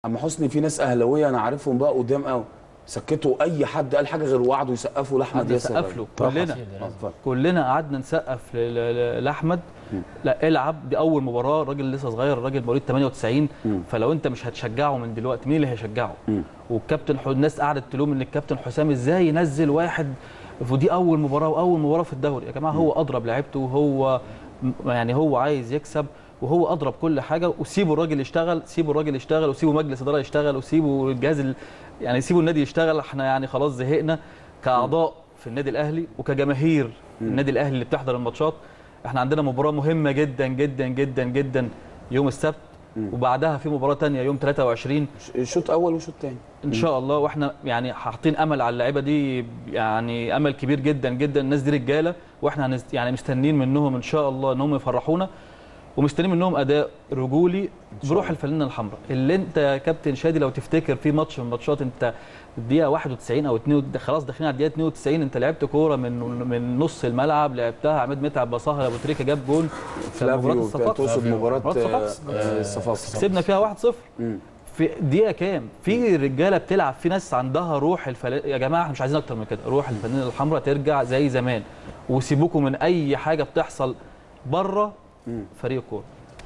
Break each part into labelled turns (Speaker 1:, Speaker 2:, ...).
Speaker 1: عم حسني في ناس اهلاويه انا عارفهم بقى قدام قوي سكتوا اي حد قال حاجه غير وقعدوا يسقفوا لاحمد
Speaker 2: حد
Speaker 1: ياسر
Speaker 2: سقف له
Speaker 1: طبعاً.
Speaker 2: كلنا
Speaker 1: آه، اتفضل.
Speaker 2: كلنا قعدنا نسقف ل- ل- لاحمد لا العب دي اول مباراه الراجل لسه صغير الراجل مواليد 98 فلو انت مش هتشجعه من دلوقتي مين اللي هيشجعه والكابتن حو... الناس قعدت تلوم ان الكابتن حسام ازاي ينزل واحد ودي اول مباراه واول مباراه في الدوري يا جماعه هو اضرب لعيبته وهو م- يعني هو عايز يكسب وهو اضرب كل حاجه وسيبوا الراجل يشتغل سيبوا الراجل يشتغل وسيبوا مجلس اداره يشتغل وسيبوا الجهاز ال... يعني سيبوا النادي يشتغل احنا يعني خلاص زهقنا كاعضاء في النادي الاهلي وكجماهير النادي الاهلي اللي بتحضر الماتشات احنا عندنا مباراه مهمه جدا جدا جدا جدا يوم السبت وبعدها في مباراه تانية يوم 23
Speaker 1: شوط اول وشوط تاني
Speaker 2: ان شاء الله واحنا يعني حاطين امل على اللعيبه دي يعني امل كبير جدا جدا الناس دي رجاله واحنا هنست يعني مستنيين منهم ان شاء الله ان هم يفرحونا ومستنيين منهم اداء رجولي بروح الفانله الحمراء اللي انت يا كابتن شادي لو تفتكر في ماتش من الماتشات انت الدقيقه 91 او 2 خلاص داخلين على الدقيقه 92 انت لعبت كوره من من نص الملعب لعبتها عماد متعب بصاها ابو تريكه جاب جول كان مباراه
Speaker 1: فلافيو
Speaker 2: الصفاقس
Speaker 1: تقصد مباراه
Speaker 2: مباراة الصفاقس.
Speaker 1: آه، الصفاقس
Speaker 2: كسبنا فيها 1-0 في دقيقه كام في رجاله بتلعب في ناس عندها روح الفل... يا جماعه احنا مش عايزين اكتر من كده روح الفانله الحمراء ترجع زي زمان وسيبوكم من اي حاجه بتحصل بره فريق الكوره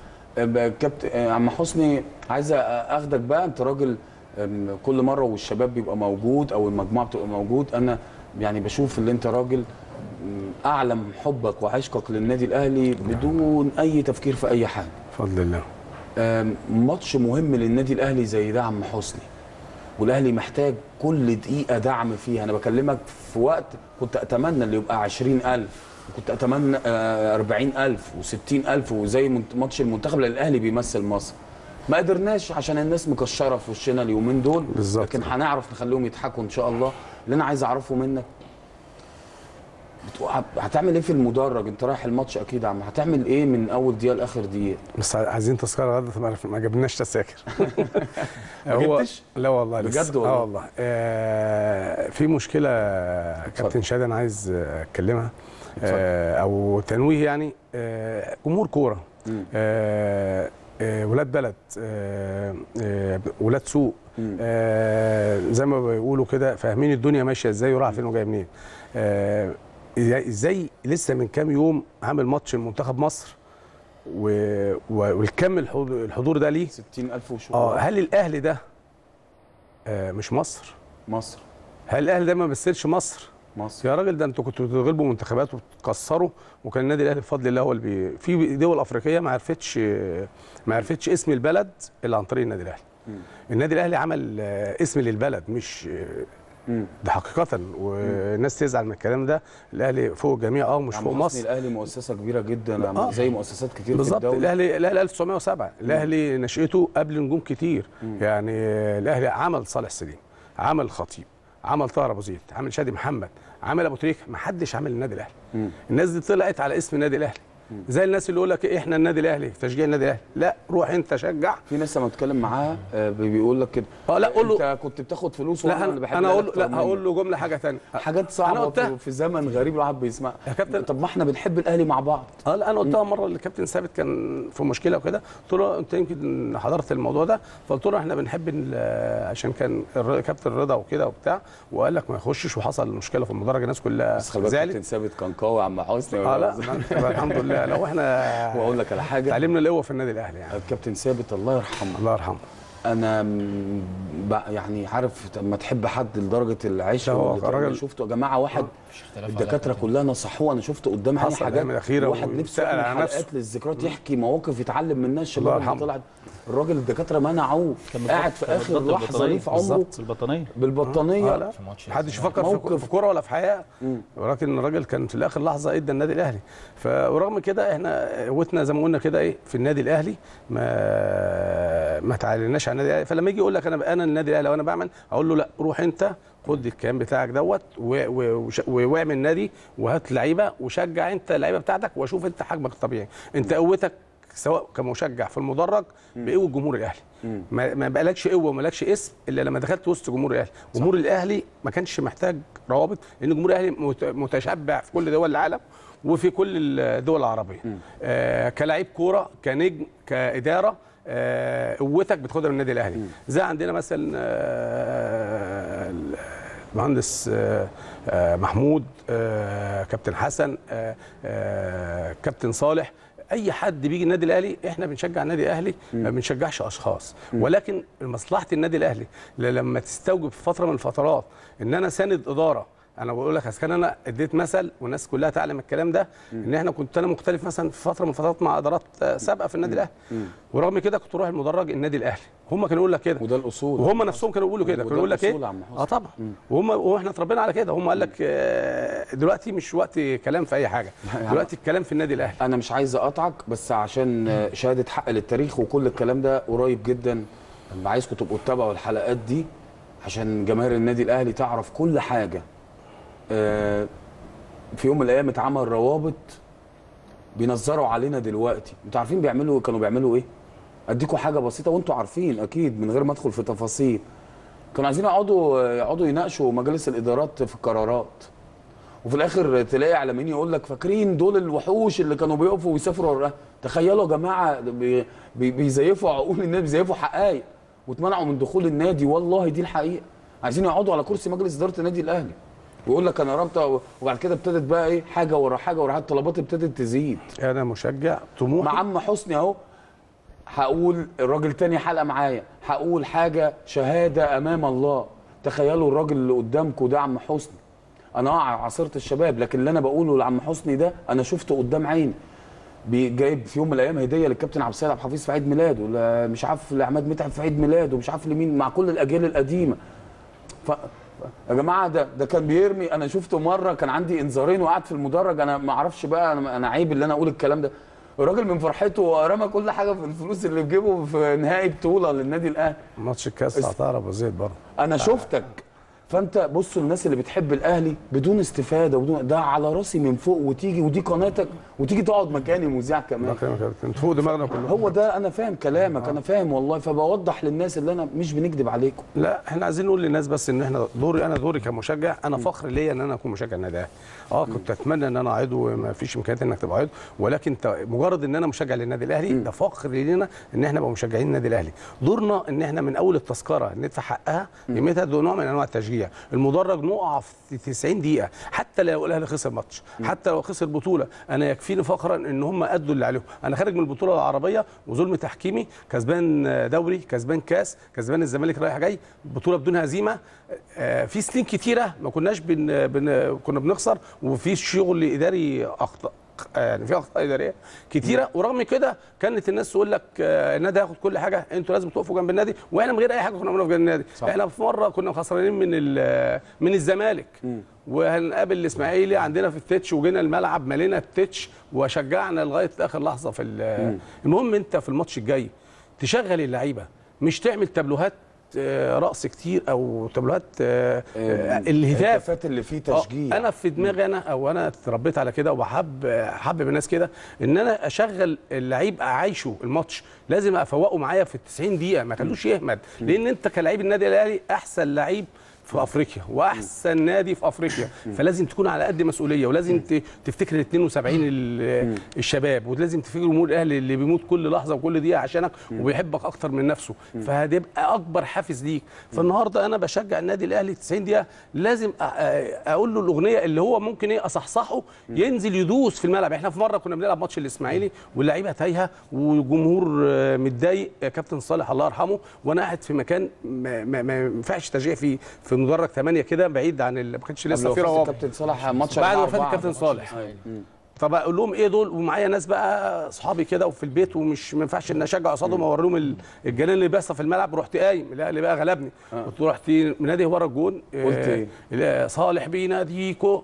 Speaker 1: آه، كابتن آه، عم حسني عايز اخدك بقى انت راجل آم، كل مره والشباب بيبقى موجود او المجموعه بتبقى موجود انا يعني بشوف ان انت راجل مم، اعلم حبك وعشقك للنادي الاهلي بدون اي تفكير في اي حاجه
Speaker 3: بفضل الله
Speaker 1: آم، ماتش مهم للنادي الاهلي زي ده عم حسني والاهلي محتاج كل دقيقه دعم فيها انا بكلمك في وقت كنت اتمنى اللي يبقى 20000 كنت اتمنى آه، 40000 و60000 وزي منت- ماتش المنتخب لان الاهلي بيمثل مصر ما قدرناش عشان الناس مكشره في وشنا اليومين دول
Speaker 3: بالظبط.
Speaker 1: لكن هنعرف نخليهم يضحكوا ان شاء الله اللي انا عايز اعرفه منك بتقول- هتعمل ايه في المدرج انت رايح الماتش اكيد يا عم هتعمل ايه من اول دقيقه لاخر دقيقه
Speaker 3: بس عايزين تذكره غدا ما عرف- ما جبناش تذاكر
Speaker 1: ما جبتش؟
Speaker 3: لا والله لسه.
Speaker 1: بجد والله؟
Speaker 3: اه والله آه في مشكله كابتن شادي انا عايز اتكلمها آه او تنويه يعني آه امور كوره آه آه ولاد بلد آه آه ولاد سوق آه زي ما بيقولوا كده فاهمين الدنيا ماشيه ازاي ورايحه فين وجايه منين آه ازاي إزاي لسه من كام يوم عامل ماتش المنتخب مصر و... و... والكم الحضور, الحضور ده ليه
Speaker 1: 60000 وشويه
Speaker 3: اه هل الاهلي ده آه مش مصر
Speaker 1: مصر
Speaker 3: هل الاهلي ده ما مثلش مصر
Speaker 1: مصر
Speaker 3: يا راجل ده انتوا كنتوا بتغلبوا منتخبات وتكسروا وكان النادي الاهلي بفضل الله هو اللي بي... في دول افريقيه ما عرفتش ما عرفتش اسم البلد الا عن طريق النادي الاهلي النادي الاهلي عمل آه، اسم للبلد مش آه، ده حقيقه والناس تزعل من الكلام ده الاهلي فوق الجميع اه مش
Speaker 1: عم
Speaker 3: فوق
Speaker 1: حسني
Speaker 3: مصر
Speaker 1: الاهلي مؤسسه كبيره جدا
Speaker 3: آه.
Speaker 1: زي مؤسسات كتير في
Speaker 3: بالظبط
Speaker 1: الدوله
Speaker 3: الاهلي الاهلي 1907 الاهلي نشأته قبل نجوم كتير يعني الاهلي عمل صالح سليم عمل خطيب عمل طاهر ابو زيد عمل شادي محمد عمل ابو تريكه ما حدش عمل النادي الاهلي الناس دي طلعت على اسم النادي الاهلي زي الناس اللي يقول لك إيه احنا النادي الاهلي تشجيع النادي الاهلي لا روح انت شجع
Speaker 1: في ناس لما بتكلم معاها آه، بيقول لك كده
Speaker 3: اه لا قول له
Speaker 1: انت كنت بتاخد فلوس
Speaker 3: لا
Speaker 1: وانا اللي
Speaker 3: انا,
Speaker 1: بحب
Speaker 3: أنا اقول
Speaker 1: الأهلي
Speaker 3: لا
Speaker 1: أكتر
Speaker 3: هقول
Speaker 1: منك.
Speaker 3: له جمله حاجه ثانيه
Speaker 1: حاجات
Speaker 3: أنا
Speaker 1: صعبه
Speaker 3: قلتها.
Speaker 1: في- في زمن غريب الواحد بيسمع
Speaker 3: يا كابتن-
Speaker 1: طب ما احنا بنحب الاهلي مع بعض
Speaker 3: اه لا انا قلتها مره الكابتن ثابت كان في مشكله وكده قلت له انت يمكن حضرت الموضوع ده فقلت له احنا بنحب ال- عشان كان الر- كابتن رضا وكده وبتاع وقال لك ما يخشش وحصل مشكله في المدرج الناس كلها
Speaker 1: بس خلي بالك كابتن
Speaker 3: زعلت
Speaker 1: ثابت كان قوي يا عم حسني
Speaker 3: اه لا ما- الحمد لله لو احنا
Speaker 1: واقول لك على حاجه
Speaker 3: تعلمنا القوه في النادي الاهلي يعني
Speaker 1: الكابتن ثابت الله يرحمه
Speaker 3: الله يرحمه
Speaker 1: انا م- بق- يعني عارف لما تحب حد لدرجه العشق
Speaker 3: ده هو
Speaker 1: واللي
Speaker 3: راجل-
Speaker 1: شفته يا جماعه واحد الدكاتره كلها نصحوه انا شفت قدام عيني
Speaker 3: حصل
Speaker 1: حاجات
Speaker 3: الأيام الأخيرة
Speaker 1: واحد نفسه
Speaker 3: وسأل
Speaker 1: يعمل
Speaker 3: على نفسه.
Speaker 1: حلقات للذكريات يحكي مواقف يتعلم منها
Speaker 3: الله
Speaker 1: الشباب اللي
Speaker 3: يرحمه.
Speaker 1: طلعت الراجل الدكاتره منعوه
Speaker 2: كان
Speaker 1: قاعد
Speaker 2: بالظبط-
Speaker 1: في اخر
Speaker 2: بالظبط
Speaker 1: لحظه ليه في عمره
Speaker 3: بالظبط.
Speaker 2: البطانيه
Speaker 1: بالبطانيه
Speaker 3: اه لا
Speaker 4: في ماتش
Speaker 3: محدش يفكر في,
Speaker 1: موقف.
Speaker 3: في كوره ولا في حياه ولكن الراجل كان في الاخر لحظه ادى النادي الاهلي فرغم كده احنا قوتنا زي ما قلنا كده ايه في النادي الاهلي ما ما تعلناش على النادي الاهلي فلما يجي يقول لك انا انا النادي الاهلي وانا بعمل اقول له لا روح انت خد الكيان بتاعك دوت و- و- وش- واعمل نادي وهات لعيبه وشجع انت اللعيبه بتاعتك وشوف انت حجمك الطبيعي انت قوتك سواء كمشجع في المدرج بقوه جمهور الاهلي ما ما بقالكش قوه وما لكش اسم الا لما دخلت وسط جمهور الاهلي جمهور الاهلي ما كانش محتاج روابط لان جمهور الاهلي مت- متشبع في كل دول العالم وفي كل الدول العربيه آه كلاعب كوره كنجم كاداره آه، قوتك بتاخدها من النادي الاهلي زي عندنا مثلا آه، المهندس آه، آه، محمود آه، كابتن حسن آه، آه، كابتن صالح اي حد بيجي النادي الاهلي احنا بنشجع النادي الاهلي ما بنشجعش اشخاص ولكن مصلحه النادي الاهلي ل- لما تستوجب في فتره من الفترات ان انا ساند اداره انا بقول لك أصل كان انا اديت مثل والناس كلها تعلم الكلام ده ان احنا كنت انا مختلف مثلا في فتره من الفترات مع ادارات آه، سابقه في النادي الاهلي ورغم كده كنت اروح المدرج النادي الاهلي هم كانوا يقول لك كده
Speaker 1: وده الاصول
Speaker 3: وهم نفسهم كانوا يقولوا كده
Speaker 1: وده
Speaker 3: كانوا يقول لك
Speaker 1: الأصول يا
Speaker 3: ايه
Speaker 1: عم حسن.
Speaker 3: اه طبعا وهم واحنا اتربينا على كده هم قال لك آه، دلوقتي مش وقت كلام في اي حاجه دلوقتي الكلام في النادي الاهلي
Speaker 1: انا مش عايز اقطعك بس عشان آه، شهاده حق للتاريخ وكل الكلام ده قريب جدا انا عايزكم تبقوا تتابعوا الحلقات دي عشان جماهير النادي الاهلي تعرف كل حاجه آه، في يوم من الايام اتعمل روابط بينظروا علينا دلوقتي انتوا عارفين بيعملوا كانوا بيعملوا ايه اديكم حاجه بسيطه وانتوا عارفين اكيد من غير ما ادخل في تفاصيل كانوا عايزين يقعدوا يقعدوا يناقشوا مجالس الادارات في القرارات وفي الاخر تلاقي اعلاميين يقول لك فاكرين دول الوحوش اللي كانوا بيقفوا ويسافروا ورا تخيلوا يا جماعه بي بي بيزيفوا عقول الناس بيزيفوا حقائق واتمنعوا من دخول النادي والله دي الحقيقه عايزين يقعدوا على كرسي مجلس اداره النادي الاهلي ويقول لك انا رابطه وبعد كده ابتدت بقى ايه حاجه ورا حاجه ورا حاجه الطلبات ابتدت تزيد
Speaker 3: انا مشجع طموحي
Speaker 1: مع عم حسني اهو هقول الراجل تاني حلقه معايا هقول حاجه شهاده امام الله تخيلوا الراجل اللي قدامكم ده عم حسني انا اه عاصرت الشباب لكن اللي انا بقوله لعم حسني ده انا شفته قدام عيني بي- جايب في يوم من الايام هديه للكابتن عبد السيد عبد الحفيظ في عيد ميلاده لا مش عارف لعماد متعب في عيد ميلاده مش عارف لمين مع كل الاجيال القديمه ف... يا جماعه ده ده كان بيرمي انا شفته مره كان عندي انذارين وقعد في المدرج انا ما اعرفش بقى انا انا عيب اللي انا اقول الكلام ده الراجل من فرحته رمى كل حاجه في الفلوس اللي في جيبه في نهائي بطوله للنادي الاهلي
Speaker 3: ماتش الكاس هتعرف ابو زيد برضه
Speaker 1: انا شفتك فانت بصوا الناس اللي بتحب الاهلي بدون استفاده وبدون ده على راسي من فوق وتيجي ودي قناتك وتيجي تقعد مكاني مذيع كمان
Speaker 3: كنت فوق دماغنا كلهم
Speaker 1: هو ده انا فاهم كلامك انا فاهم والله فبوضح للناس اللي انا مش بنكذب عليكم
Speaker 3: لا احنا عايزين نقول للناس بس ان احنا دوري انا دوري كمشجع انا فخر ليا ان انا اكون مشجع النادي الاهلي اه كنت اتمنى ان انا عضو ما فيش امكانيات انك تبقى عضو ولكن انت مجرد ان انا مشجع للنادي الاهلي ده فخر لينا ان احنا نبقى مشجعين النادي الاهلي دورنا ان احنا من اول التذكره ندفع حقها قيمتها ده نوع من انواع التشجيع المدرج نقع في 90 دقيقه حتى لو الاهلي خسر ماتش حتى لو خسر بطوله انا يكفيني فخرا ان هم ادوا اللي عليهم انا خارج من البطوله العربيه وظلم تحكيمي كسبان دوري كسبان كاس كسبان الزمالك رايح جاي بطوله بدون هزيمه آه، في سنين كتيره ما كناش بن بن كنا بنخسر وفي شغل اداري اخطاء يعني في اخطاء اداريه كتيره ورغم كده كانت الناس تقول لك آه، النادي هياخد كل حاجه انتوا لازم تقفوا جنب النادي واحنا من غير اي حاجه كنا بنقف جنب النادي
Speaker 1: صح.
Speaker 3: احنا في مره كنا خسرانين من ال- من الزمالك وهنقابل الاسماعيلي عندنا في التتش وجينا الملعب ملينا التتش وشجعنا لغايه اخر لحظه في ال- المهم انت في الماتش الجاي تشغل اللعيبه مش تعمل تابلوهات آه، رقص كتير او تابلوهات آه، آه، الهتاف
Speaker 1: الهتافات اللي فيه تشجيع
Speaker 3: آه، انا في دماغي انا او انا اتربيت على كده وبحب حبب الناس كده ان انا اشغل اللعيب اعايشه الماتش لازم افوقه معايا في ال 90 دقيقه ما خلوش يهمد لان انت كلاعب النادي الاهلي احسن لعيب في افريقيا واحسن نادي في افريقيا فلازم تكون على قد مسؤوليه ولازم ت- تفتكر ال 72 ال- الشباب ولازم تفتكر جمهور الاهلي اللي بيموت كل لحظه وكل دقيقه عشانك وبيحبك اكتر من نفسه فهتبقى اكبر حافز ليك فالنهارده انا بشجع النادي الاهلي 90 دقيقه لازم أ- أ- اقول له الاغنيه اللي هو ممكن ايه اصحصحه ينزل يدوس في الملعب احنا في مره كنا بنلعب ماتش الاسماعيلي واللعيبه تايهه والجمهور آه، متضايق آه، كابتن صالح الله يرحمه وانا قاعد في مكان ما ما- ما ينفعش تشجيع فيه في مدرج 8 كده بعيد عن ال- ما كانش لسه
Speaker 1: قبل
Speaker 3: في
Speaker 1: وفاة
Speaker 3: روابط
Speaker 1: الكابتن صالح ماتش
Speaker 3: بعد
Speaker 1: 4-4
Speaker 3: وفاه الكابتن صالح طب اقول لهم ايه دول ومعايا ناس بقى اصحابي كده وفي البيت ومش ما ينفعش ان اشجع قصادهم واوري لهم ال- الجنان اللي بيحصل في الملعب رحت قايم لا اللي بقى غلبني قلت له رحت منادي ورا الجون
Speaker 1: قلت إيه؟
Speaker 3: آه، صالح بيناديكو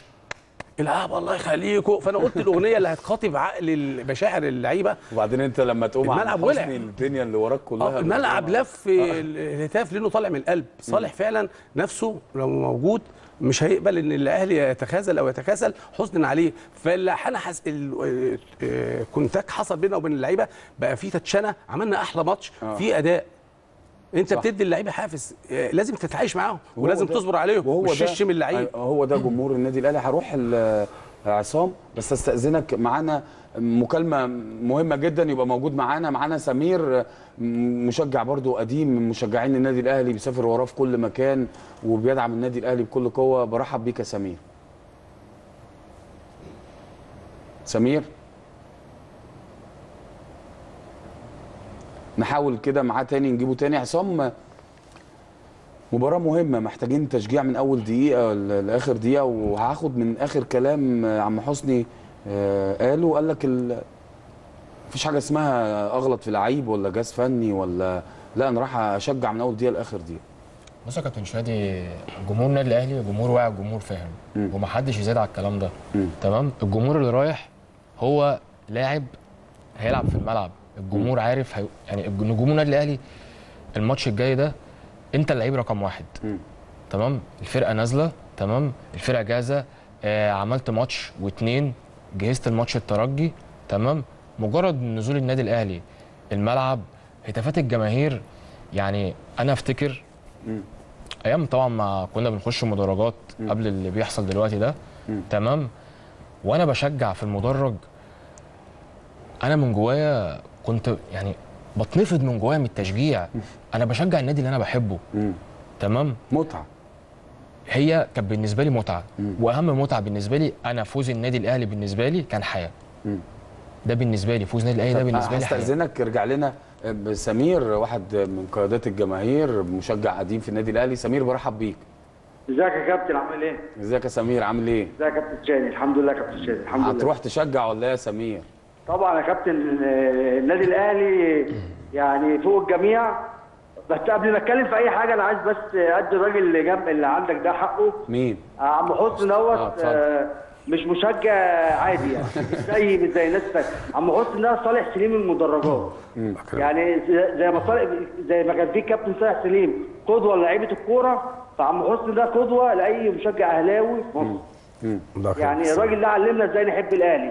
Speaker 3: العب الله يخليكو فانا قلت الاغنيه اللي هتخاطب عقل المشاعر اللعيبه
Speaker 1: وبعدين انت لما تقوم على
Speaker 3: الملعب ولع.
Speaker 1: حسني الدنيا اللي وراك كلها
Speaker 3: آه، الملعب لف الهتاف لانه طالع من القلب صالح فعلا نفسه لو موجود مش هيقبل ان الاهلي يتخاذل او يتكاسل حزنا عليه فاللي انا حس... ال- آه، كونتاك حصل بيننا وبين اللعيبه بقى في تتشنه عملنا احلى ماتش في اداء انت
Speaker 1: صح.
Speaker 3: بتدي اللعيبه حافز آه، لازم تتعايش معاهم
Speaker 1: وهو
Speaker 3: ولازم
Speaker 1: ده-
Speaker 3: تصبر عليهم
Speaker 1: وهو
Speaker 3: مش
Speaker 1: ده-
Speaker 3: تشتم اللعيب
Speaker 1: أيوة، هو ده جمهور النادي الاهلي هروح ال- عصام بس استاذنك معانا مكالمه مهمه جدا يبقى موجود معانا معانا سمير مشجع برضو قديم من مشجعين النادي الاهلي بيسافر وراه في كل مكان وبيدعم النادي الاهلي بكل قوه برحب بيك يا سمير سمير نحاول كده معاه تاني نجيبه تاني عصام مباراة مهمة محتاجين تشجيع من أول دقيقة ل- لآخر دقيقة وهاخد من آخر كلام عم حسني آه، قاله قال لك ال... مفيش حاجة اسمها أغلط في لعيب ولا جهاز فني ولا لا أنا راح أشجع من أول دقيقة لآخر دقيقة
Speaker 4: بص يا كابتن شادي جمهور النادي الاهلي جمهور واعي جمهور فاهم
Speaker 1: مم.
Speaker 4: ومحدش يزيد على الكلام ده
Speaker 1: مم.
Speaker 4: تمام الجمهور اللي رايح هو لاعب هيلعب في الملعب الجمهور عارف هي... يعني الج- جمهور النادي الاهلي الماتش الجاي ده انت اللعيب رقم واحد
Speaker 1: مم.
Speaker 4: تمام الفرقه نازله تمام الفرقه جاهزه آه عملت ماتش واتنين جهزت الماتش الترجي تمام مجرد نزول النادي الاهلي الملعب هتافات الجماهير يعني انا افتكر
Speaker 1: مم.
Speaker 4: ايام طبعا ما كنا بنخش مدرجات
Speaker 1: مم.
Speaker 4: قبل اللي بيحصل دلوقتي ده
Speaker 1: مم.
Speaker 4: تمام وانا بشجع في المدرج انا من جوايا كنت يعني بتنفض من جوايا من التشجيع انا بشجع النادي اللي انا بحبه
Speaker 1: مم.
Speaker 4: تمام
Speaker 1: متعة
Speaker 4: هي كانت بالنسبه لي متعه
Speaker 1: مم.
Speaker 4: واهم متعه بالنسبه لي انا فوز النادي الاهلي بالنسبه لي كان حياه
Speaker 1: مم.
Speaker 4: ده بالنسبه لي فوز النادي الاهلي ده بالنسبه لي حياه
Speaker 1: هستأذنك ارجع لنا سمير واحد من قيادات الجماهير مشجع قديم في النادي الأهلي سمير برحب بيك
Speaker 5: ازيك يا كابتن عامل ايه؟
Speaker 1: ازيك يا سمير عامل ايه؟
Speaker 5: ازيك يا كابتن شادي؟ الحمد لله يا كابتن شادي الحمد لله
Speaker 1: هتروح تشجع ولا إيه يا سمير؟
Speaker 5: طبعا يا كابتن آه، النادي الاهلي يعني فوق الجميع بس قبل ما اتكلم في اي حاجه انا عايز بس ادي الراجل اللي جنب اللي عندك ده حقه
Speaker 1: مين؟
Speaker 5: آه، عم حسني
Speaker 1: آه،
Speaker 5: دوت
Speaker 1: اتفضل.
Speaker 5: آه، مش مشجع عادي يعني مش زي مش زي الناس التانية عم حسني ده صالح سليم المدرجات يعني زي- زي ما صالح زي ما كان في كابتن صالح سليم قدوه لعيبه الكوره فعم حسني ده قدوه لاي مشجع اهلاوي في مصر
Speaker 3: الله خير.
Speaker 5: يعني الراجل ده علمنا ازاي نحب الاهلي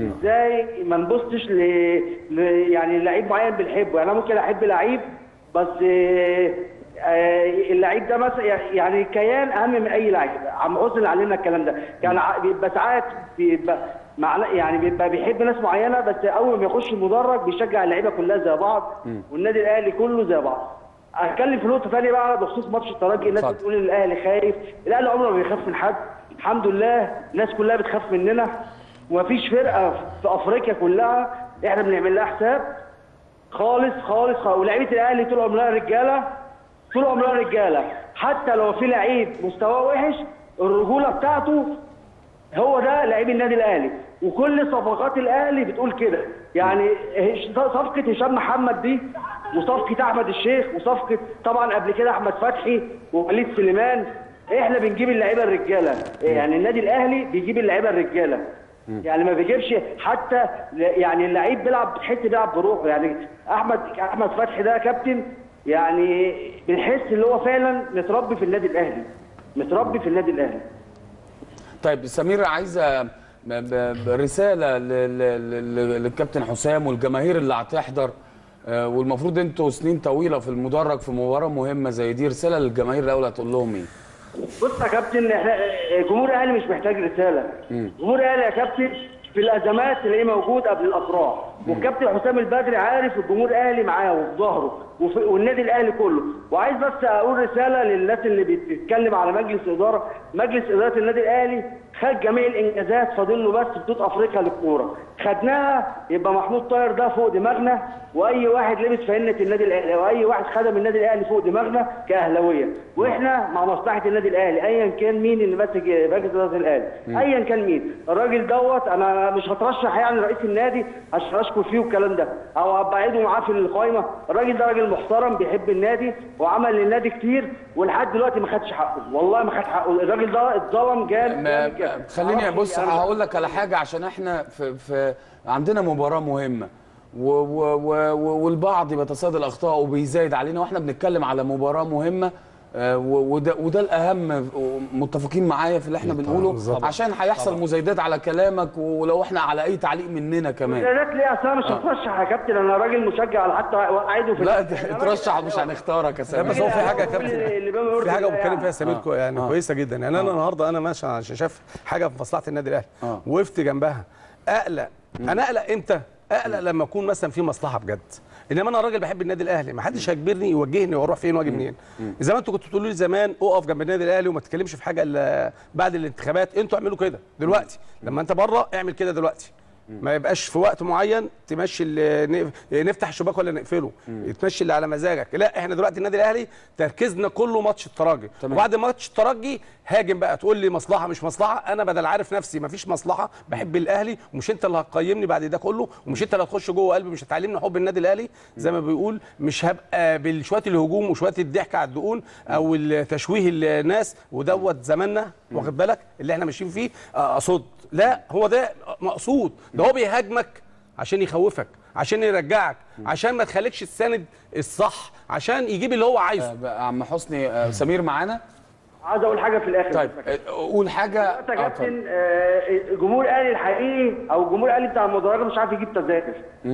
Speaker 5: ازاي ما نبصش ل... ل... يعني لعيب معين بنحبه يعني انا ممكن احب لعيب بس آه، آه، اللعيب ده مثلا يعني كيان اهم من اي لعيب عم حسن اللي علمنا الكلام ده كان ع- بيبقى ساعات بيبقى مع يعني بيبقى بيحب ناس معينه بس اول ما يخش المدرج بيشجع اللعيبه كلها زي بعض والنادي الاهلي كله زي بعض اتكلم في نقطه ثانيه بقى بخصوص ماتش الترجي الناس
Speaker 1: اتفضل.
Speaker 5: بتقول ان الاهلي خايف الاهلي عمره ما بيخاف من حد الحمد لله الناس كلها بتخاف مننا ومفيش فرقه في افريقيا كلها احنا بنعمل لها حساب خالص خالص, خالص. ولاعيبه الاهلي طول عمرها رجاله طول عمرها رجاله حتى لو في لعيب مستواه وحش الرجوله بتاعته هو ده لعيب النادي الاهلي وكل صفقات الاهلي بتقول كده يعني هش- صفقه هشام محمد دي وصفقه احمد الشيخ وصفقه طبعا قبل كده احمد فتحي ووليد سليمان احنا بنجيب اللعيبه الرجاله يعني النادي الاهلي بيجيب اللعيبه الرجاله يعني ما بيجيبش حتى ل- يعني اللعيب بيلعب بتحس بيلعب بروحه يعني احمد احمد فتحي ده كابتن يعني بنحس اللي هو فعلا متربي في النادي الاهلي متربي في النادي الاهلي
Speaker 1: طيب سمير عايزه ب- ب- ب- رساله ل- ل- ل- للكابتن حسام والجماهير اللي هتحضر آه، والمفروض انتوا سنين طويله في المدرج في مباراه مهمه زي دي رساله للجماهير الاول هتقول لهم ايه؟
Speaker 5: بص يا كابتن احنا جمهور الاهلي مش محتاج رساله جمهور الاهلي يا كابتن في الازمات اللي هي موجود قبل الافراح والكابتن حسام البدري عارف الجمهور الاهلي معاه وفي ظهره وفي- والنادي الاهلي كله وعايز بس اقول رساله للناس اللي بتتكلم على مجلس اداره مجلس اداره النادي الاهلي خد جميع الانجازات فاضل له بس بطوله افريقيا للكوره خدناها يبقى محمود طاهر ده فوق دماغنا واي واحد لبس فانه النادي الاهلي واي واحد خدم النادي الاهلي فوق دماغنا كاهلاويه واحنا مع مصلحه النادي الاهلي ايا كان مين اللي ماسك مجلس اداره الاهلي ايا كان مين الراجل دوت انا مش هترشح يعني رئيس النادي عشان اشكر فيه والكلام ده او ابعده معاه في القائمه الراجل ده راجل محترم بيحب النادي وعمل للنادي كتير ولحد دلوقتي ما خدش حقه والله ما خد حقه الراجل ده اتظلم جامد
Speaker 1: ما
Speaker 5: جامد جامد.
Speaker 1: خليني
Speaker 5: معرفش
Speaker 1: بص
Speaker 5: يعني-
Speaker 1: هقول لك على حاجه عشان احنا في, في عندنا مباراه مهمه و و و و- والبعض بيتصادى الاخطاء وبيزايد علينا واحنا بنتكلم على مباراه مهمه آه، و- وده وده الاهم متفقين معايا في اللي احنا بنقوله
Speaker 3: بالظبط.
Speaker 1: عشان هيحصل مزايدات على كلامك ولو احنا على اي تعليق مننا كمان
Speaker 5: مزايدات ليه اصل انا مش هترشح يا كابتن انا راجل مشجع على حتى عايده في
Speaker 1: لا
Speaker 5: أنا راجل-
Speaker 1: اترشح مش هنختارك يا
Speaker 3: لا
Speaker 1: سامي
Speaker 3: بس هو في حاجه يا
Speaker 5: كل
Speaker 3: كابتن
Speaker 5: اللي بما يرضي
Speaker 3: في حاجه
Speaker 5: الله
Speaker 3: بتكلم
Speaker 5: يعني.
Speaker 3: فيها سمير
Speaker 1: آه.
Speaker 3: كو- يعني
Speaker 1: آه.
Speaker 3: كويسه جدا يعني انا النهارده انا ماشي عشان شايف حاجه في مصلحه النادي الاهلي
Speaker 1: آه.
Speaker 3: وقفت جنبها اقلق انا اقلق امتى اقلق لما اكون مثلا في مصلحه بجد انما انا راجل بحب النادي الاهلي ما حدش هيجبرني يوجهني واروح فين واجي منين زي ما انتوا كنتوا بتقولوا لي زمان اقف جنب النادي الاهلي وما تتكلمش في حاجه الا بعد الانتخابات انتوا اعملوا كده دلوقتي لما انت بره اعمل كده دلوقتي ما يبقاش في وقت معين تمشي اللي ن- نفتح الشباك ولا نقفله تمشي اللي على مزاجك لا احنا دلوقتي النادي الاهلي تركيزنا كله ماتش الترجي
Speaker 1: تمام.
Speaker 3: وبعد ماتش الترجي هاجم بقى تقول لي مصلحه مش مصلحه انا بدل عارف نفسي مفيش مصلحه بحب الاهلي ومش انت اللي هتقيمني بعد ده كله ومش انت اللي هتخش جوه قلبي مش هتعلمني حب النادي الاهلي زي ما بيقول مش هبقى بشويه الهجوم وشويه الضحك على الدقون او تشويه الناس ودوت زماننا واخد بالك اللي احنا ماشيين فيه آه، اصد لا هو ده مقصود ده هو بيهاجمك عشان يخوفك عشان يرجعك عشان ما تخليكش السند الصح عشان يجيب اللي هو عايزه
Speaker 1: آه، بقى عم حسني آه، سمير معانا
Speaker 5: عايز اقول حاجه في الاخر
Speaker 1: طيب آه، قول حاجه
Speaker 5: انت يا
Speaker 1: آه،
Speaker 5: كابتن آه، الجمهور الاهلي الحقيقي او الجمهور الاهلي بتاع المدرجات مش عارف يجيب تذاكر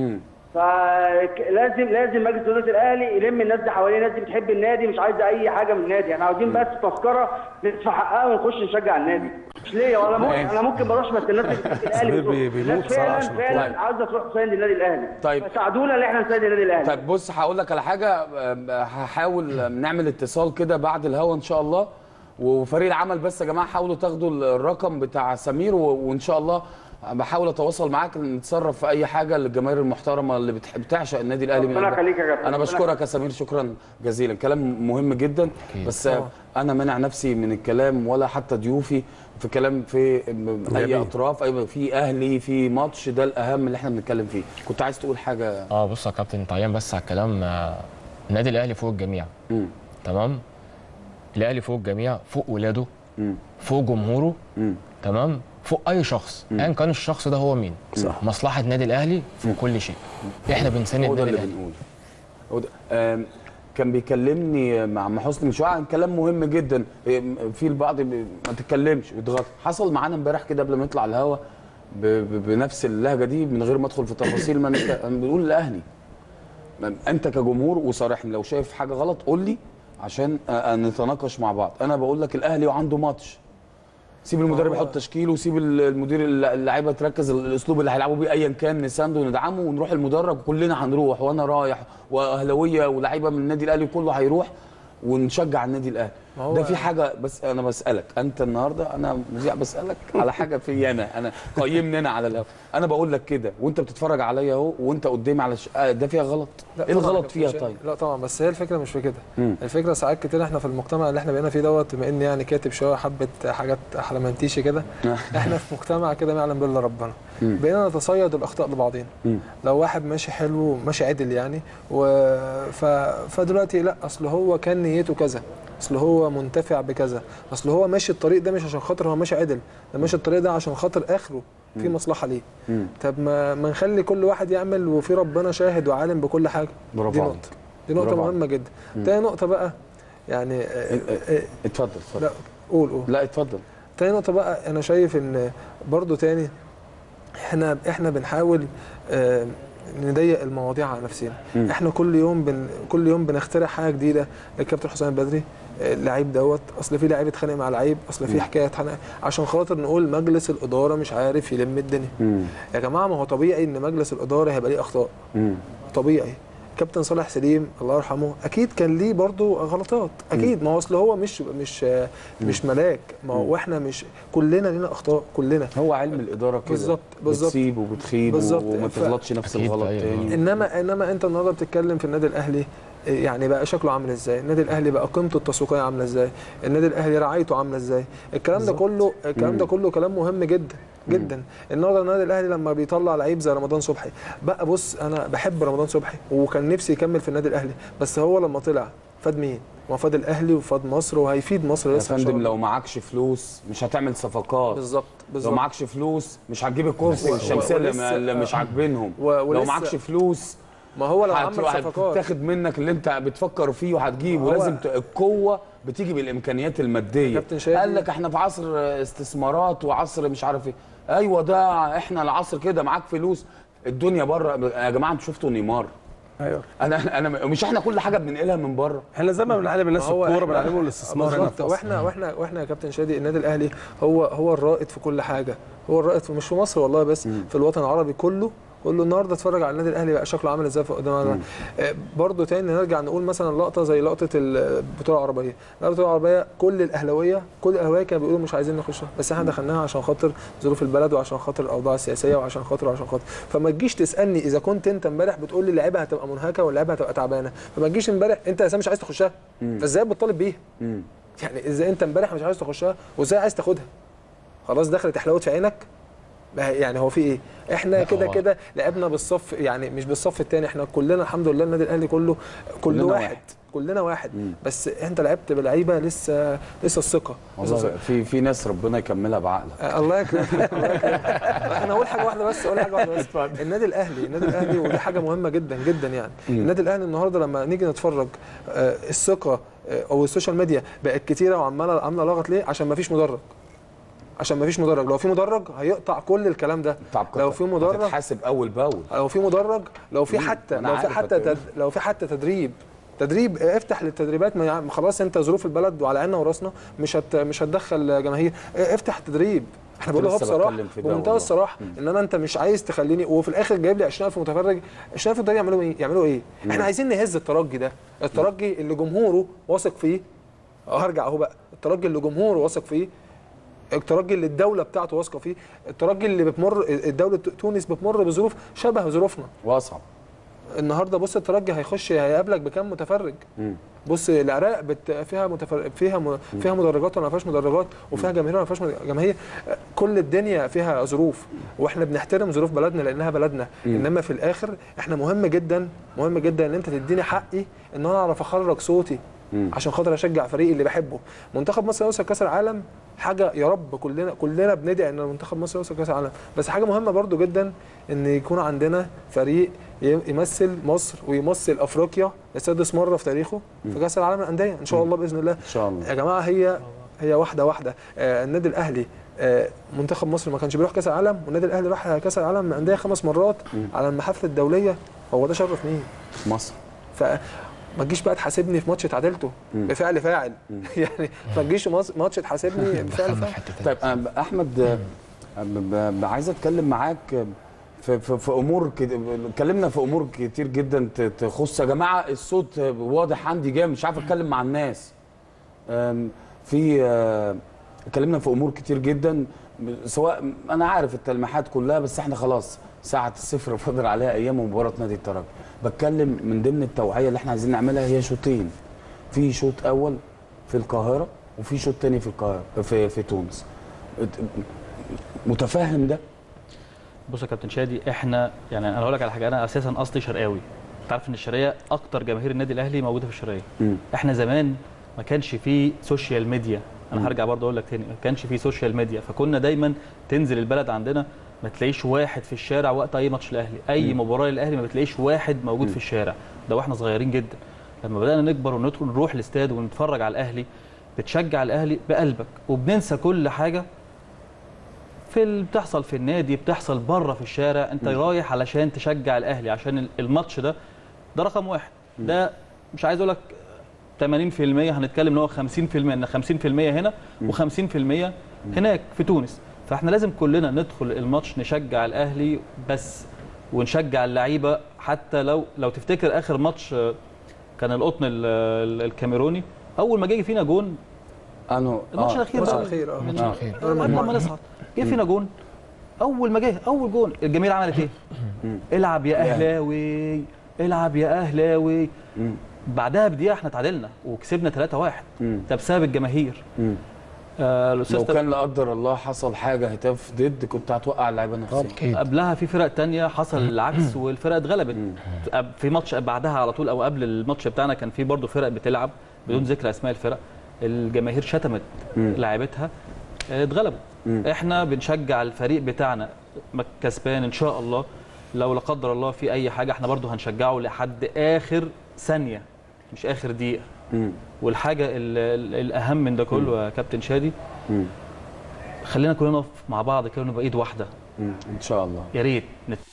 Speaker 5: فلازم لازم مجلس اداره الاهلي يلم الناس دي حواليه الناس دي بتحب النادي مش عايزه اي حاجه من النادي احنا عاوزين بس تذكره ندفع حقها ونخش نشجع النادي مش ليا ولا ممكن
Speaker 1: ماشي.
Speaker 5: انا ممكن بروح بس الناس اللي بتحب الاهلي
Speaker 3: سمير
Speaker 5: بتروح.
Speaker 3: بي- بيموت
Speaker 5: الناس
Speaker 3: صراحة
Speaker 5: فعلا
Speaker 3: عشان
Speaker 5: فعلا
Speaker 1: طيب.
Speaker 5: عاوزه تروح تساند النادي الاهلي
Speaker 1: طيب.
Speaker 5: فساعدونا ان احنا نساند النادي الاهلي
Speaker 1: طيب بص هقول لك على حاجه آه، هحاول نعمل اتصال كده بعد الهوا ان شاء الله وفريق العمل بس يا جماعه حاولوا تاخدوا الرقم بتاع سمير و- وان شاء الله بحاول اتواصل معاك نتصرف في اي حاجه للجماهير المحترمه اللي بتح- بتعشق النادي الاهلي من
Speaker 5: ربنا
Speaker 1: قلبها.
Speaker 5: يخليك يا كابتن.
Speaker 1: انا
Speaker 5: ربنا
Speaker 1: بشكرك يا سمير شكرا جزيلا كلام مهم جدا بس آه، انا منع نفسي من الكلام ولا حتى ضيوفي في كلام في م- اي
Speaker 3: جميل.
Speaker 1: اطراف اي في اهلي في ماتش ده الاهم اللي احنا بنتكلم فيه كنت عايز تقول حاجه
Speaker 4: اه بص يا كابتن انت عيان بس على الكلام آه، النادي الاهلي فوق الجميع
Speaker 1: مم.
Speaker 4: تمام الاهلي فوق الجميع فوق ولاده
Speaker 1: مم.
Speaker 4: فوق جمهوره
Speaker 1: مم.
Speaker 4: تمام فوق اي شخص ايا كان الشخص ده هو مين
Speaker 1: صح.
Speaker 4: مصلحه النادي الاهلي فوق كل شيء احنا بنساند
Speaker 1: هو ده
Speaker 4: النادي
Speaker 1: اللي
Speaker 4: الاهلي
Speaker 1: بنقوله هو ده. آم، كان بيكلمني مع عم حسني من شويه عن كلام مهم جدا آم، في البعض بي- ما تتكلمش ويضغط حصل معانا امبارح كده قبل ما نطلع الهوا ب- ب- بنفس اللهجه دي من غير ما ادخل في تفاصيل ما نك- بنقول الاهلي ما- انت كجمهور وصارحني لو شايف حاجه غلط قول لي عشان آه، آه، نتناقش مع بعض انا بقول لك الاهلي وعنده ماتش سيب المدرب يحط تشكيل وسيب ال- المدير اللعيبه تركز الاسلوب اللي هيلعبوا بيه ايا كان نسانده وندعمه ونروح المدرج وكلنا هنروح وانا رايح واهلاويه ولاعيبه من النادي الاهلي كله هيروح ونشجع النادي الاهلي
Speaker 6: ما هو-
Speaker 1: ده في حاجه بس انا بسالك انت النهارده انا مذيع بسالك على حاجه في انا انا قيمني انا على الهوا انا بقول لك كده وانت بتتفرج عليا اهو وانت قدامي على ش... آه، ده فيها غلط
Speaker 6: لا
Speaker 1: ايه
Speaker 6: طبعاً
Speaker 1: الغلط
Speaker 6: يا
Speaker 1: فيها
Speaker 6: كابتن
Speaker 1: طيب
Speaker 6: لا طبعا بس هي الفكره مش في كده
Speaker 1: مم.
Speaker 6: الفكره ساعات كتير احنا في المجتمع اللي احنا بقينا فيه دوت بما اني يعني كاتب شويه حبه حاجات احلامنتيشي كده احنا في مجتمع كده ما يعلم بالله ربنا
Speaker 1: مم.
Speaker 6: بقينا نتصيد الاخطاء لبعضينا
Speaker 1: مم.
Speaker 6: لو واحد ماشي حلو ماشي عدل يعني و... ف... فدلوقتي لا اصل هو كان نيته كذا اصل هو منتفع بكذا اصل هو ماشي الطريق ده مش عشان خاطر هو ماشي عدل ده ماشي الطريق ده عشان خاطر اخره في مصلحه ليه
Speaker 1: مم.
Speaker 6: طب ما ما نخلي كل واحد يعمل وفي ربنا شاهد وعالم بكل حاجه
Speaker 1: برافو
Speaker 6: دي
Speaker 1: عليك.
Speaker 6: نقطه دي نقطه
Speaker 1: برافو
Speaker 6: مهمه جدا تاني نقطه بقى يعني آه، آه،
Speaker 1: اتفضل اتفضل
Speaker 6: لا قول قول
Speaker 1: لا اتفضل
Speaker 6: تاني نقطة بقى أنا شايف إن برضو تاني إحنا إحنا بنحاول آه، نضيق المواضيع على نفسنا
Speaker 1: مم.
Speaker 6: إحنا كل يوم بن كل يوم بنخترع حاجة جديدة الكابتن حسام البدري آه، اللعيب دوت أصل في لعيب اتخانق مع لعيب أصل في حكاية اتخانق عشان خاطر نقول مجلس الإدارة مش عارف يلم الدنيا
Speaker 1: مم.
Speaker 6: يا جماعة ما هو طبيعي إن مجلس الإدارة هيبقى ليه أخطاء
Speaker 1: مم.
Speaker 6: طبيعي كابتن صالح سليم الله يرحمه اكيد كان ليه برضه غلطات اكيد ما هو اصل هو مش مش مش ملاك ما هو واحنا مش كلنا لينا اخطاء كلنا
Speaker 1: هو علم الاداره كده
Speaker 6: بالظبط، بالظبط.
Speaker 1: بتسيب وبتخيب
Speaker 6: بالظبط.
Speaker 1: وما
Speaker 6: ف-
Speaker 1: تغلطش نفس
Speaker 4: أكيد،
Speaker 1: الغلط
Speaker 4: أيوة.
Speaker 1: تاني
Speaker 6: انما انما انت النهارده بتتكلم في النادي الاهلي يعني بقى شكله عامل ازاي النادي الاهلي بقى قيمته التسويقيه عامله ازاي النادي الاهلي رعايته عامله ازاي الكلام ده كله الكلام ده كله كلام مهم جدا جدا النهارده النادي الاهلي لما بيطلع لعيب زي رمضان صبحي بقى بص انا بحب رمضان صبحي وكان نفسي يكمل في النادي الاهلي بس هو لما طلع فاد مين هو فاد الاهلي وفاد مصر وهيفيد مصر
Speaker 1: يا
Speaker 6: لسه إن شاء
Speaker 1: فندم
Speaker 6: الله.
Speaker 1: لو معكش فلوس مش هتعمل صفقات
Speaker 6: بالظبط
Speaker 1: لو
Speaker 6: بالظبط
Speaker 1: معكش فلوس مش هتجيب الكرسي
Speaker 6: و-
Speaker 1: الشمسيه اللي,
Speaker 6: ولسه-
Speaker 1: اللي مش عاجبينهم
Speaker 6: و-
Speaker 1: لو
Speaker 6: ولسه-
Speaker 1: معكش فلوس
Speaker 6: ما هو لو عمل
Speaker 1: هتروح
Speaker 6: صفقات
Speaker 1: تاخد منك اللي انت بتفكر فيه وهتجيب
Speaker 6: هو-
Speaker 1: ولازم ت... القوه بتيجي بالامكانيات الماديه
Speaker 6: كابتن شادي-
Speaker 1: قال لك احنا في عصر استثمارات وعصر مش عارف ايه ايوه ده احنا العصر كده معاك فلوس الدنيا بره يا جماعه انتوا شفتوا نيمار
Speaker 3: ايوه
Speaker 1: انا انا مش احنا كل حاجه بننقلها من بره
Speaker 3: احنا زي ما بنعلم الناس
Speaker 6: ما هو
Speaker 3: الكوره
Speaker 6: إحنا-
Speaker 3: بنعلمهم الاستثمار هنا
Speaker 6: بالظبط
Speaker 3: في مصر.
Speaker 6: واحنا واحنا واحنا يا كابتن شادي النادي الاهلي هو هو الرائد في كل حاجه هو الرائد في مش في مصر والله بس في الوطن العربي كله كله النهارده اتفرج على النادي الاهلي بقى شكله عامل ازاي في قدام آه برضه تاني نرجع نقول مثلا لقطه زي لقطه البطوله العربيه البطوله العربيه كل الاهلاويه كل الاهلاويه كانوا بيقولوا مش عايزين نخشها بس احنا دخلناها عشان خاطر ظروف البلد وعشان خاطر الاوضاع السياسيه وعشان خاطر وعشان خاطر فما تجيش تسالني اذا كنت انت امبارح بتقول لي اللعيبه هتبقى منهكه واللعيبه هتبقى تعبانه فما تجيش امبارح انت اساسا مش عايز تخشها فازاي بتطالب بيها يعني ازاي انت امبارح مش عايز تخشها وازاي عايز تاخدها خلاص دخلت حلاوه في عينك ما هي- يعني هو في ايه احنا كده
Speaker 4: هو-
Speaker 6: كده لعبنا بالصف يعني مش بالصف الثاني احنا كلنا الحمد لله النادي الاهلي كله كله
Speaker 1: كلنا
Speaker 6: واحد.
Speaker 1: واحد.
Speaker 6: كلنا واحد بس انت لعبت بلعيبه لسه لسه الثقه لسه
Speaker 1: والله
Speaker 6: الثقة.
Speaker 1: في في ناس ربنا يكملها بعقلك
Speaker 6: آه، الله يكرمك الله يكرمك انا اقول حاجه واحده بس اقول حاجه واحده بس النادي الاهلي النادي الاهلي ودي حاجه مهمه جدا جدا يعني النادي الاهلي النهارده لما نيجي نتفرج آه، الثقه آه، او السوشيال ميديا بقت كتيره وعماله عامله لغط ليه عشان ما فيش مدرج عشان ما فيش مدرج لو في مدرج هيقطع كل الكلام ده
Speaker 1: تعب
Speaker 6: لو في مدرج
Speaker 1: تتحاسب اول باول
Speaker 6: لو في مدرج لو في
Speaker 1: مم.
Speaker 6: حتى
Speaker 1: أنا
Speaker 6: لو في
Speaker 1: عارف
Speaker 6: حتى
Speaker 1: هتقول.
Speaker 6: تد... لو في حتى تدريب تدريب اه، افتح للتدريبات ما يعني خلاص انت ظروف البلد وعلى عيننا وراسنا مش هت... مش هتدخل جماهير اه، افتح التدريب احنا بقول اهو
Speaker 1: لسه
Speaker 6: بصراحه
Speaker 1: بتكلم في ده
Speaker 6: بمنتهى
Speaker 1: والله.
Speaker 6: الصراحه انما انت مش عايز تخليني وفي الاخر جايب لي 20000 متفرج 20000 ده يعملوا ايه؟ يعملوا ايه؟ احنا عايزين نهز الترجي ده الترجي اللي جمهوره واثق فيه اه هرجع اهو بقى الترجي اللي جمهوره واثق فيه الترجي اللي الدوله بتاعته واثقه فيه الترجي اللي بتمر الدوله تونس بتمر بظروف شبه ظروفنا
Speaker 1: واصعب
Speaker 6: النهارده بص الترجي هيخش هيقابلك بكام متفرج بص العراق بت فيها متفر... فيها م... فيها مدرجات ولا ما فيهاش مدرجات وفيها جماهير ولا ما فيهاش مد- جماهير كل الدنيا فيها ظروف واحنا بنحترم ظروف بلدنا لانها بلدنا انما في الاخر احنا مهم جدا مهم جدا ان انت تديني حقي ان انا اعرف اخرج صوتي عشان خاطر اشجع فريقي اللي بحبه منتخب مصر يوصل كاس العالم حاجه يا رب كلنا كلنا بندعي ان منتخب مصر يوصل كاس العالم بس حاجه مهمه برضو جدا ان يكون عندنا فريق ي- يمثل مصر ويمثل افريقيا لسادس مره في تاريخه في كاس العالم للانديه ان شاء الله باذن الله
Speaker 1: ان شاء الله
Speaker 6: يا جماعه هي هي واحده واحده آه النادي الاهلي آه منتخب مصر ما كانش بيروح كاس العالم والنادي الاهلي راح كاس العالم للانديه خمس مرات على المحافل الدوليه هو ده شرف مين
Speaker 1: مصر
Speaker 6: فما تجيش بقى تحاسبني في ماتش اتعادلته بفعل فاعل يعني ما تجيش مص- ماتش تحاسبني بفعل فاعل
Speaker 1: طيب أنا احمد آه، ب- ب- عايز اتكلم معاك في, في, في امور كده اتكلمنا في امور كتير جدا ت- تخص يا جماعه الصوت واضح عندي جامد مش عارف اتكلم مع الناس أم، في آه، اتكلمنا في امور كتير جدا سواء انا عارف التلميحات كلها بس احنا خلاص ساعه الصفر فاضل عليها ايام مباراه نادي الترجي بتكلم من ضمن التوعيه اللي احنا عايزين نعملها هي شوطين في شوط اول في القاهره وفي شوط تاني في القاهره في في تونس ات- متفهم ده
Speaker 2: بص يا كابتن شادي احنا يعني انا هقول لك على حاجه انا اساسا اصلي شرقاوي انت عارف ان الشرقيه اكتر جماهير النادي الاهلي موجوده في الشرقيه
Speaker 1: مم.
Speaker 2: احنا زمان ما كانش فيه سوشيال ميديا انا هرجع برضه اقول لك تاني ما كانش فيه سوشيال ميديا فكنا دايما تنزل البلد عندنا ما تلاقيش واحد في الشارع وقت اي ماتش الاهلي اي مباراه للاهلي ما بتلاقيش واحد موجود في الشارع ده واحنا صغيرين جدا لما بدانا نكبر وندخل نروح الاستاد ونتفرج على الاهلي بتشجع الاهلي بقلبك وبننسى كل حاجه في اللي بتحصل في النادي بتحصل بره في الشارع انت رايح علشان تشجع الاهلي عشان ال- الماتش ده ده رقم واحد ده مش عايز اقول لك 80% هنتكلم ان هو 50% ان 50% هنا و50% هناك في تونس فاحنا لازم كلنا ندخل الماتش نشجع الاهلي بس ونشجع اللعيبه حتى لو لو تفتكر اخر ماتش آه، كان القطن ال- ال- الكاميروني اول ما جه فينا جون
Speaker 1: انا
Speaker 2: الماتش الاخير
Speaker 6: الماتش
Speaker 2: بقى.
Speaker 6: الاخير اه
Speaker 2: من-
Speaker 1: آه.
Speaker 2: قبل ما نصعد جه فينا جون اول ما جه اول جون الجماهير عملت ايه؟ العب يا اهلاوي العب يا اهلاوي
Speaker 1: مم.
Speaker 2: بعدها بدقيقه احنا تعادلنا وكسبنا 3-1
Speaker 1: مم.
Speaker 2: ده بسبب الجماهير
Speaker 1: مم.
Speaker 2: آه الاستاذ
Speaker 1: لو
Speaker 2: طارق-
Speaker 1: كان لا قدر الله حصل حاجه هتاف ضد كنت هتوقع اللعيبه نفسها
Speaker 4: اكيد
Speaker 2: قبلها في فرق تانية حصل العكس والفرق اتغلبت أب- في ماتش بعدها على طول او قبل الماتش بتاعنا كان في برضه فرق بتلعب بدون ذكر اسماء الفرق الجماهير شتمت
Speaker 1: مم.
Speaker 2: لاعيبتها آه، اتغلبوا
Speaker 1: مم.
Speaker 2: احنا بنشجع الفريق بتاعنا م- كسبان ان شاء الله لو لا قدر الله في اي حاجه احنا برضو هنشجعه لحد اخر ثانيه مش اخر دقيقه
Speaker 1: مم.
Speaker 2: والحاجه ال- ال- الاهم من ده كله يا كابتن شادي
Speaker 1: مم.
Speaker 2: خلينا كلنا نقف مع بعض كده ونبقى ايد واحده
Speaker 1: مم. ان شاء الله
Speaker 2: يا ريت نت-